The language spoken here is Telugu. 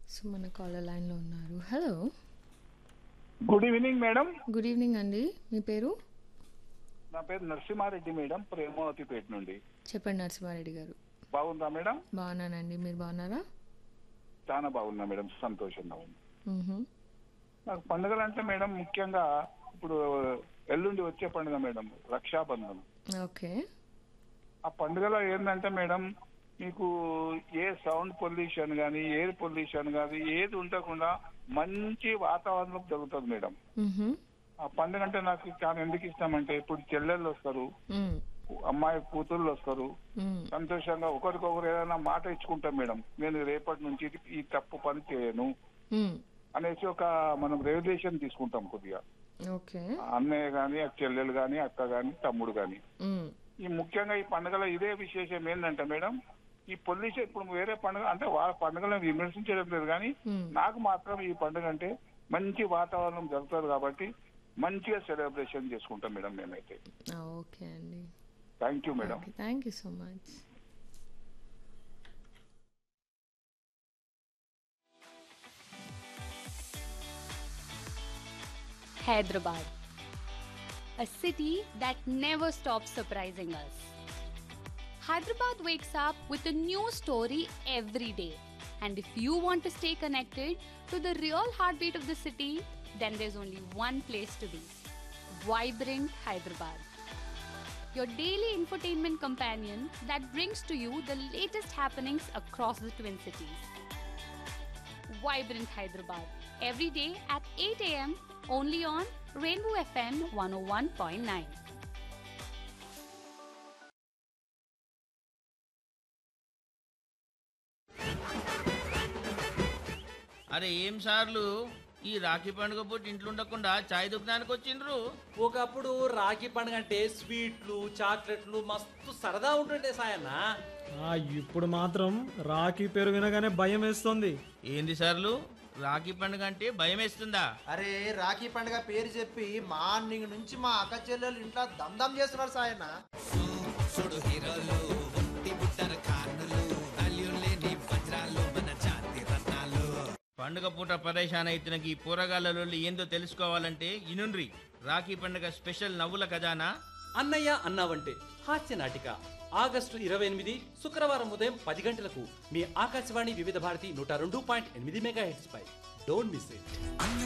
సో మన కాలర్ లైన్లో ఉన్నారు hello good evening madam good evening అండి మీ పేరు నా పేరు నరసింహారెడ్డి మేడం ప్రేమావతిపేట నుండి చెప్పండి నరసింహారెడ్డి గారు బాగుందా మేడం బాగున్నానండి మీరు బాగున్నారా చాలా బాగున్నా మేడం సంతోషంగా ఉంది మ్హూ. నాకు పండుగలు అంటే మేడం ముఖ్యంగా ఇప్పుడు ఎల్లుండి వచ్చే పండుగ మేడం రక్షాబంధన్ ఓకే ఆ పండుగలో ఏంటంటే మేడం మీకు ఏ సౌండ్ పొల్యూషన్ కానీ ఎయిర్ పొల్యూషన్ కానీ ఏది ఉండకుండా మంచి వాతావరణం జరుగుతుంది మేడం మ్హూ. ఆ పండుగ అంటే నాకు చాలా ఎందుకు ఇష్టమంటే ఇప్పుడు చెల్లెళ్ళు వస్తారు మ్. అమ్మాయి కూతుళ్ళు వస్తారు మ్. సంతోషంగా ఒకరికొకరు ఏదైనా మాట ఇచ్చుకుంటాం మేడం నేను రేపటి నుంచి ఇది- ఈ తప్పు పని చేయను మ్. అనేసి ఒక మనం రెవల్యూషన్ తీసుకుంటాం కొద్దిగా ఓకే అన్నయ్య గాని ఆ చెల్లెలు గాని అక్క గాని తమ్ముడు గాని మ్. ఈ ముఖ్యంగా ఈ పండుగలో ఇదే విశేషం ఏంటంటే మేడం ఈ పొల్యూషన్ ఇప్పుడు వేరే పండుగ అంటే వాళ్ళ పండుగలను విమర్శించడం లేదు కానీ మ్. నాకు మాత్రం ఈ పండుగ అంటే మంచి వాతావరణం జరుగుతుంది కాబట్టి మంచిగా సెలబ్రేషన్ చేసుకుంటాం మేడం మేమైతే ఆ, ఓకే అండి thank you madam okay thank you so much Hyderabad, a city that never stops surprising us. Hyderabad wakes up with a new story every day. And if you want to stay connected to the real heartbeat of the city, then there's only one place to be Vibrant Hyderabad. Your daily infotainment companion that brings to you the latest happenings across the Twin Cities. Vibrant Hyderabad every day at 8 a.m. only on Rainbow FM 101.9. అరే ఏం సార్లు ఈ రాఖీ పండుగ పూట ఇంట్లో ఉండకుండా చాయ్ దుకాణానికి వచ్చిండ్రు ఒకప్పుడు రాఖీ పండుగ అంటే స్వీట్లు చాక్లెట్లు మస్తు సరదా ఉంటుండే సాయన్న ఆ, ఇప్పుడు మాత్రం రాఖీ పేరు వినగానే భయం వేస్తుంది ఏంది సార్లు రాఖీ పండుగ అంటే భయం వేస్తుందా అరే రాఖీ పండుగ పేరు చెప్పి మార్నింగ్ నుంచి మా అక్క చెల్లెలు ఇంట్లో దమ్దం చేస్తున్నారు సాయన్న పండుగ పూట పరేషాన్ అయితున్న ఈ పోరగాళ్ళలో ఏందో తెలుసుకోవాలంటే ఇనుండ్రి రాఖీ పండుగ స్పెషల్ నవ్వుల ఖజానా అన్నయ్య అన్నావంటే హాస్య నాటిక ఆగస్టు ఇరవై ఎనిమిది శుక్రవారం ఉదయం పది గంటలకు మీ ఆకాశవాణి వివిధ భారతి నూట రెండు పాయింట్ ఎనిమిది మెగా హెడ్స్ పై డోంట్ మిస్ ఇట్